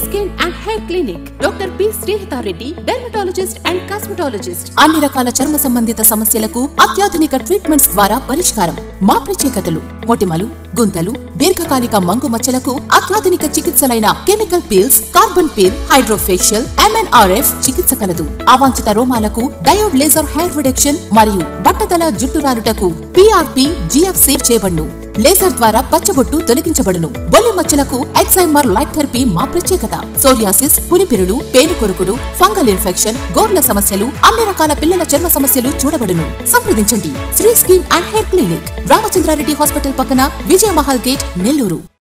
skin and hair clinic doctor P Srihitha Reddy dermatologist and cosmetologist అన్ని రకాల చర్మ సంబంధిత సమస్యలకు అత్యాధునిక ట్రీట్మెంట్స్ ద్వారా పరిష్కారం మా ప్రత్యేకతలు మొటిమలు గుంతలు దీర్ఘకాలిక మంగు మచ్చలకు అత్యాధునిక చికిత్సలైన chemical peels carbon peel hydrofacial MNRF చికిత్స కలదు అవాంఛిత రోమాలకు డయోడ్ లేజర్ హెయిర్ రిడక్షన్ మరియు బట్టతల జుట్టు రాలుటకు పిఆర్పి జిఎఫ్సి చేయబడును లేజర్ ద్వారా పచ్చబొట్టు తొలగించబడును బొల్లి మచ్చలకు ఎక్సైమర్ లైట్ థెరపీ మా ప్రత్యేకత సోరియాసిస్ పునిపిరులు పేను కొరుకుడు ఫంగల్ ఇన్ఫెక్షన్ గోర్ల సమస్యలు అన్ని రకాల పిల్లల చర్మ సమస్యలు చూడబడును సంప్రదించండి Sri skin and hair clinic Ramachandra Reddy hospital పక్కన విజయ మహల్ గేట్ నెల్లూరు